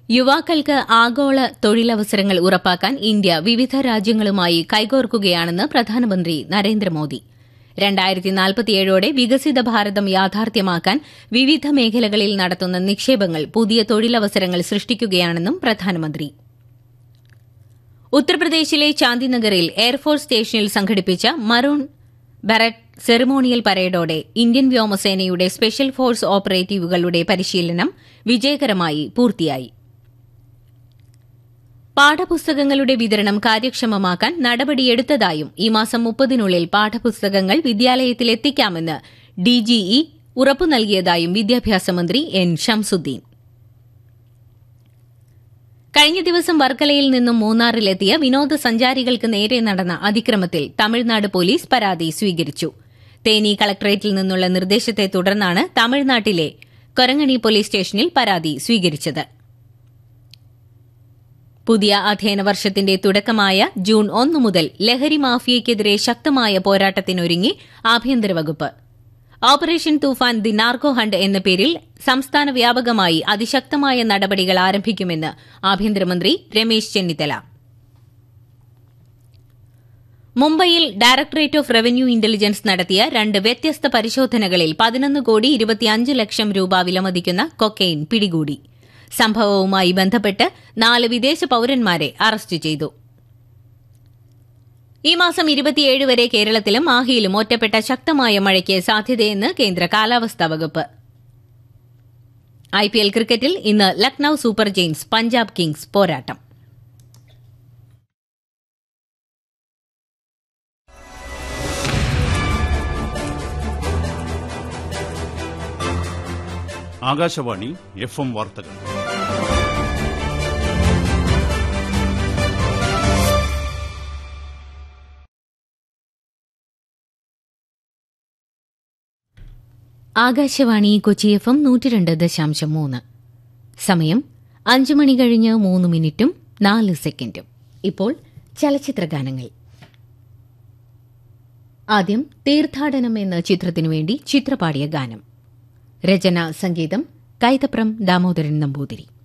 യുവാക്കൾക്ക് ആഗോള തൊഴിലവസരങ്ങൾ ഉറപ്പാക്കാൻ ഇന്ത്യ വിവിധ രാജ്യങ്ങളുമായി കൈകോർക്കുകയാണെന്ന് പ്രധാനമന്ത്രി നരേന്ദ്രമോദി രണ്ടായിരത്തി നാൽപ്പത്തിയേഴോടെ വികസിത ഭാരതം യാഥാർത്ഥ്യമാക്കാൻ വിവിധ മേഖലകളിൽ നടത്തുന്ന നിക്ഷേപങ്ങൾ പുതിയ തൊഴിലവസരങ്ങൾ സൃഷ്ടിക്കുകയാണെന്നും പ്രധാനമന്ത്രി ഉത്തർപ്രദേശിലെ ചാന്ദിനഗറിൽ എയർഫോഴ്സ് സ്റ്റേഷനിൽ സംഘടിപ്പിച്ച മറൂൺ ബററ്റ് സെറിമോണിയൽ പരേഡോടെ ഇന്ത്യൻ വ്യോമസേനയുടെ സ്പെഷ്യൽ ഫോഴ്സ് ഓപ്പറേറ്റീവുകളുടെ പരിശീലനം വിജയകരമായി പൂർത്തിയായി പാഠപുസ്തകങ്ങളുടെ വിതരണം കാര്യക്ഷമമാക്കാൻ നടപടിയെടുത്തതായും ഈ മാസം മുപ്പതിനുള്ളിൽ പാഠപുസ്തകങ്ങൾ വിദ്യാലയത്തിലെത്തിക്കാമെന്ന് ഡിജിഇ ഉറപ്പു നൽകിയതായും വിദ്യാഭ്യാസ മന്ത്രി എൻ ഷംസുദ്ദീൻ കഴിഞ്ഞ ദിവസം വർക്കലയിൽ നിന്നും മൂന്നാറിലെത്തിയ വിനോദസഞ്ചാരികൾക്ക് നേരെ നടന്ന അതിക്രമത്തിൽ തമിഴ്നാട് പോലീസ് പരാതി സ്വീകരിച്ചു തേനി കളക്ടറേറ്റിൽ നിന്നുള്ള നിർദ്ദേശത്തെ തുടർന്നാണ് തമിഴ്നാട്ടിലെ കൊരങ്ങണി പോലീസ് സ്റ്റേഷനിൽ പരാതി സ്വീകരിച്ചത് പുതിയ അധ്യയന വർഷത്തിന്റെ തുടക്കമായ ജൂൺ ഒന്ന് മുതൽ ലഹരി മാഫിയയ്ക്കെതിരെ ശക്തമായ പോരാട്ടത്തിനൊരുങ്ങി ആഭ്യന്തര വകുപ്പ് operation Toofan the narco hunt എന്ന പേരിൽ സംസ്ഥാന വ്യാപകമായി അതിശക്തമായ നടപടികൾ ആരംഭിക്കുമെന്ന് ആഭ്യന്തരമന്ത്രി രമേശ് ചെന്നിത്തല മുംബൈയിൽ ഡയറക്ടറേറ്റ് ഓഫ് റവന്യൂ ഇന്റലിജൻസ് നടത്തിയ രണ്ട് വ്യത്യസ്ത പരിശോധനകളിൽ പതിനൊന്ന് കോടി ഇരുപത്തിയഞ്ച് ലക്ഷം രൂപ വിലമതിക്കുന്ന കൊക്കെയിൻ പിടികൂടി സംഭവവുമായി ബന്ധപ്പെട്ട് നാല് വിദേശ പൌരന്മാരെ അറസ്റ്റ് ചെയ്തു ഈ മാസം ഇരുപത്തിയേഴ് വരെ കേരളത്തിലും മാഹിയിലും ഒറ്റപ്പെട്ട ശക്തമായ മഴയ്ക്ക് സാധ്യതയെന്ന് കേന്ദ്ര കാലാവസ്ഥാ വകുപ്പ് ഐപിഎൽ ക്രിക്കറ്റിൽ ഇന്ന് Lucknow super giants Punjab kings പോരാട്ടം ആകാശവാണി എഫ് എം വാർത്തകൾ ആകാശവാണി കൊച്ചി എഫ് എം നൂറ്റിരണ്ട് ദശാംശം മൂന്ന് സമയം അഞ്ചു മണി കഴിഞ്ഞ് മൂന്ന് മിനിറ്റും നാല് സെക്കൻഡും ഇപ്പോൾ ചലച്ചിത്ര ഗാനങ്ങൾ ആദ്യം തീർത്ഥാടനം എന്ന ചിത്രത്തിനു വേണ്ടി ചിത്രപാടിയ ഗാനം രചന സംഗീതം കൈതപ്രം ദാമോദരൻ നമ്പൂതിരി